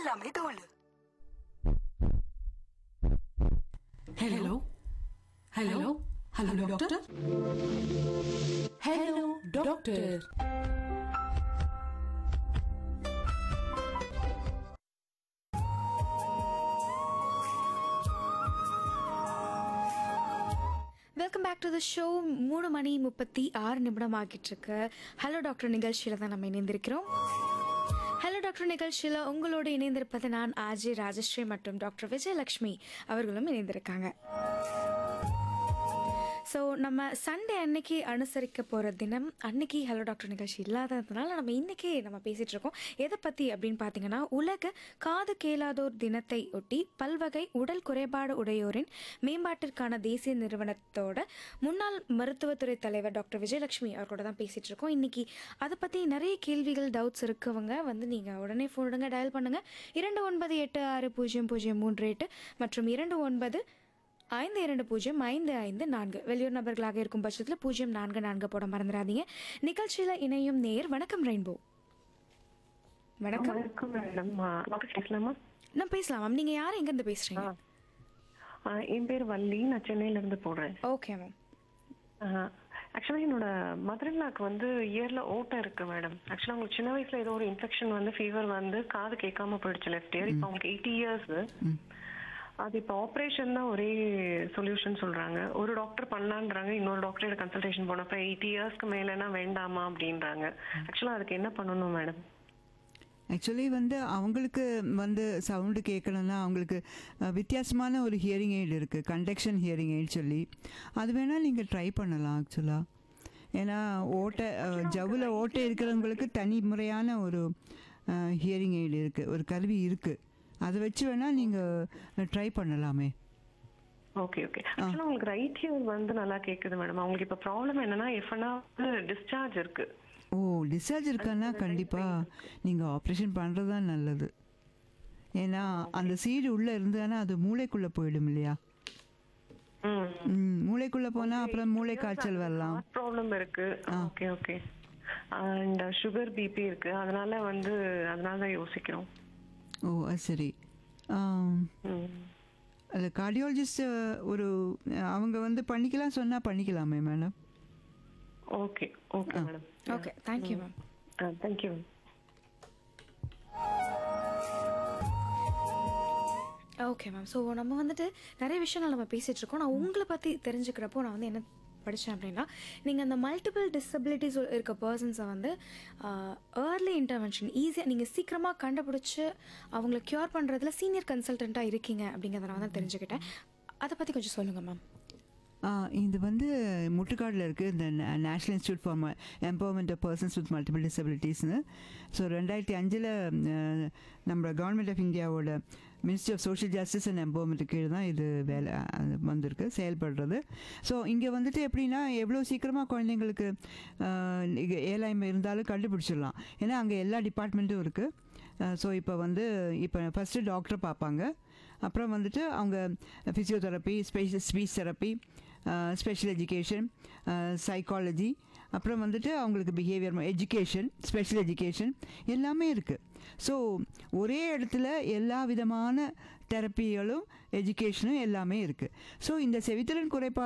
rame dolu. Hello? Hello? Hello, doctor? Hello, doctor. Welcome back to the show மூணு மணி முப்பத்தி ஆறு நிமிடம் ஆகிட்டு இருக்கு ஹலோ டாக்டர் நிகழ்ச்சியில் தான் நம்ம இணைந்திருக்கிறோம் ஹலோ டாக்டர் நிகழ்ச்சியில் உங்களோடு இணைந்திருப்பது நான் ஆர்ஜே ராஜஸ்ரீ மற்றும் டாக்டர் விஜயலட்சுமி அவர்களும் இணைந்திருக்காங்க ஸோ நம்ம சண்டே அன்னைக்கு அனுசரிக்க போகிற தினம் அன்னைக்கு ஹலோ டாக்டர் நிகழ்ச்சி இல்லாததுனால நம்ம இன்றைக்கி நம்ம பேசிகிட்டு இருக்கோம் எதை பற்றி அப்படின்னு பார்த்தீங்கன்னா உலக காது கேளாதோர் தினத்தை ஒட்டி பல்வகை உடல் குறைபாடு உடையோரின் மேம்பாட்டிற்கான தேசிய நிறுவனத்தோட முன்னாள் மருத்துவத்துறை தலைவர் டாக்டர் விஜயலட்சுமி அவர்களோட தான் பேசிகிட்டு இருக்கோம் இன்றைக்கி அதை பற்றி நிறைய கேள்விகள் டவுட்ஸ் இருக்கவங்க வந்து நீங்கள் உடனே ஃபோன் எடுங்க டயல் பண்ணுங்கள் இரண்டு ஒன்பது எட்டு ஆறு பூஜ்ஜியம் பூஜ்ஜியம் மூன்று எட்டு மற்றும் இரண்டு ஒன்பது ஐந்து இரண்டு பூஜ்ஜியம் ஐந்து ஐந்து நான்கு வெளியூர் நபர்களாக இருக்கும் பட்சத்தில் பூஜ்ஜியம் நான்கு நான்கு போட மறந்துடாதீங்க நிகழ்ச்சியில் இணையும் நேர் வணக்கம் ரெயின்போ வணக்கம் வணக்கம் மேடம் டாக்டர் பேசலாமா நான் பேசலாம் மேம் நீங்கள் யார் எங்கேருந்து பேசுகிறீங்க ஆ, என் பேர் வள்ளி நான் சென்னையில இருந்து போடுறேன் ஓகே மேம் ஆக்சுவலி என்னோட மதர்லாக்கு வந்து இயர்ல ஓட்டம் இருக்கு மேடம் ஆக்சுவலா அவங்களுக்கு சின்ன வயசுல ஏதோ ஒரு இன்ஃபெக்ஷன் வந்து ஃபீவர் வந்து காது கேட்காம போயிடுச்சு லெஃப்ட் இயர் இப்போ அவங்களுக்கு எயிட்டி இயர்ஸ் அது இப்போ ஆப்ரேஷன் தான் ஒரே சொல்யூஷன் சொல்றாங்க ஒரு டாக்டர் பண்ணலான்றாங்க இன்னொரு டாக்டர் கன்சல்டேஷன் போனப்ப எயிட்டி இயர்ஸ்க்கு மேலனா வேண்டாமா அப்படின்றாங்க ஆக்சுவலா அதுக்கு என்ன பண்ணணும் மேடம் ஆக்சுவலி வந்து அவங்களுக்கு வந்து சவுண்டு கேட்கணும்னா அவங்களுக்கு அஹ், வித்தியாசமான ஒரு ஹியரிங் எய்டு இருக்குது கண்டக்ஷன் ஹியரிங் எய்ட் சொல்லி அது வேணால் நீங்கள் ட்ரை பண்ணலாம் ஆக்சுவலாக ஏன்னா ஓட்டை அஹ், ஜவ்வில் ஓட்டை இருக்கிறவங்களுக்கு தனி முறையான ஒரு ஹியரிங் எய்டு இருக்குது ஒரு கருவி இருக்குது அதை வச்சு வேணால் நீங்கள் ட்ரை பண்ணலாமே ஓகே ஓகே ஆக்சுவலா உங்களுக்கு ரைட் ஹியர் வந்து நல்லா கேக்குது மேடம் அவங்களுக்கு இப்ப ப்ராப்ளம் என்னன்னா எஃப்னா டிஸ்சார்ஜ் இருக்கு ஓ டிஸ்சார்ஜ் இருக்கான்னா கண்டிப்பாக நீங்கள் ஆப்ரேஷன் பண்ணுறது தான் நல்லது ஏன்னா அந்த சீடு உள்ளே இருந்ததுன்னா அது மூளைக்குள்ளே போயிடும் இல்லையா ம் ம் மூளைக்குள்ளே போனால் அப்புறம் மூளை காய்ச்சல் வரலாம் ப்ராப்ளம் இருக்கு okay okay and sugar BP இருக்கு அதனால வந்து அதனால தான் யோசிக்கிறோம் ஓ அது சரி ஆம், ம் அது கார்டியாலஜிஸ்ட் ஒரு அவங்க வந்து பண்ணிக்கலாம் சொன்னால் பண்ணிக்கலாமே madam okay okay madam okay thank you ma'am thank you okay ma'am so நம்ம வந்துட்டு நிறைய விஷயங்கள் நம்ம பேசிகிட்டு இருக்கோம் நான் உங்களை பற்றி தெரிஞ்சுக்கிறப்போ நான் வந்து என்ன படித்தேன் அப்படின்னா நீங்கள் அந்த மல்டிபிள் டிசபிலிட்டிஸ் இருக்க பர்சன்ஸை வந்து ஏர்லி இன்டர்வென்ஷன் ஈஸியாக நீங்கள் சீக்கிரமாக கண்டுபிடிச்சி அவங்கள க்யூர் பண்ணுறதுல சீனியர் கன்சல்டண்ட்டாக இருக்கீங்க அப்படிங்கிறத நான் வந்து தெரிஞ்சுக்கிட்டேன் அதை பற்றி கொஞ்சம் சொல்லுங்கள் மேம் ஆ, இது வந்து முட்டுக்காடில் இருக்குது இந்த national institute for empowerment of persons with multiple டிசபிலிட்டிஸ்னு ஸோ ரெண்டாயிரத்தி அஞ்சில் நம்ம கவர்மெண்ட் ஆஃப் இந்தியாவோட ministry of social justice and empowerment கீழே தான் இது வேலை அது வந்திருக்கு செயல்படுறது ஸோ இங்கே வந்துட்டு எப்படின்னா எவ்வளோ சீக்கிரமாக குழந்தைங்களுக்கு ஏழாய்மை இருந்தாலும் கண்டுபிடிச்சிடலாம் ஏன்னா அங்கே எல்லா டிபார்ட்மெண்ட்டும் இருக்குது ஸோ இப்போ வந்து இப்போ ஃபஸ்ட்டு டாக்டர் பார்ப்பாங்க அப்புறம் வந்துட்டு அவங்க physiotherapy special speech therapy special education psychology அப்புறம் வந்துட்டு அவங்களுக்கு பிஹேவியர் எஜுகேஷன் ஸ்பெஷல் எஜுகேஷன் எல்லாமே இருக்குது ஸோ ஒரே இடத்துல எல்லா விதமான தெரப்பிகளும் எஜுகேஷனும் எல்லாமே இருக்குது ஸோ இந்த செவித்திறன் குறைபாடு